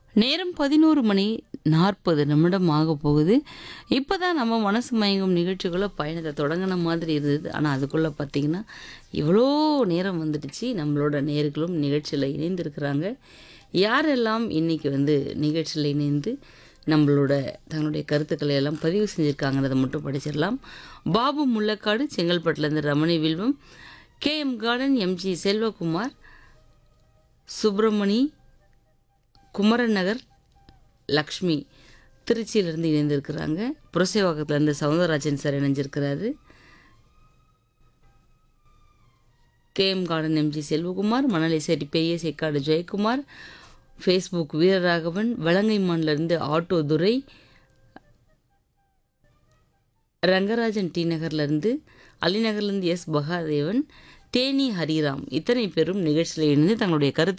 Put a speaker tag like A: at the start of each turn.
A: நேரம் பதினோரு மணி நாற்பது நிமிடம் ஆக போகுது இப்போ தான் நம்ம மனசு மயங்கும் நிகழ்ச்சிக்குள்ளே பயணத்தை தொடங்கின மாதிரி இருந்தது ஆனால் அதுக்குள்ளே பார்த்தீங்கன்னா இவ்வளோ நேரம் வந்துடுச்சு நம்மளோட நேர்களும் நிகழ்ச்சியில் இணைந்திருக்கிறாங்க யாரெல்லாம் இன்னைக்கு வந்து நிகழ்ச்சியில் இணைந்து நம்மளோட தங்களுடைய கருத்துக்களை எல்லாம் பதிவு செஞ்சுருக்காங்கிறத மட்டும் படிச்சிடலாம் பாபு முள்ளக்காடு செங்கல்பட்டுலேருந்து Ramani Vilvam K M garden MG Selvakumar Subramani Kumaran Nagar Lakshmi திருச்சியிலேருந்து இணைந்திருக்கிறாங்க புரசைவாக்கத்துலேருந்து சவுந்தரராஜன் சார் இணைஞ்சிருக்கிறாரு KM garden MG Selvakumar Manalai Chetty Periya Sekkadu Jayakumar Facebook Veeraraghavan வலங்கைமான்லேருந்து ஆட்டோ துரை ரங்கராஜன் டி நகர்லேருந்து அலிநகர்லேருந்து எஸ் பகாதேவன் தேனி ஹரிராம் இத்தனை பேரும் நிகழ்ச்சியில் இணைந்து தங்களுடைய கருத்து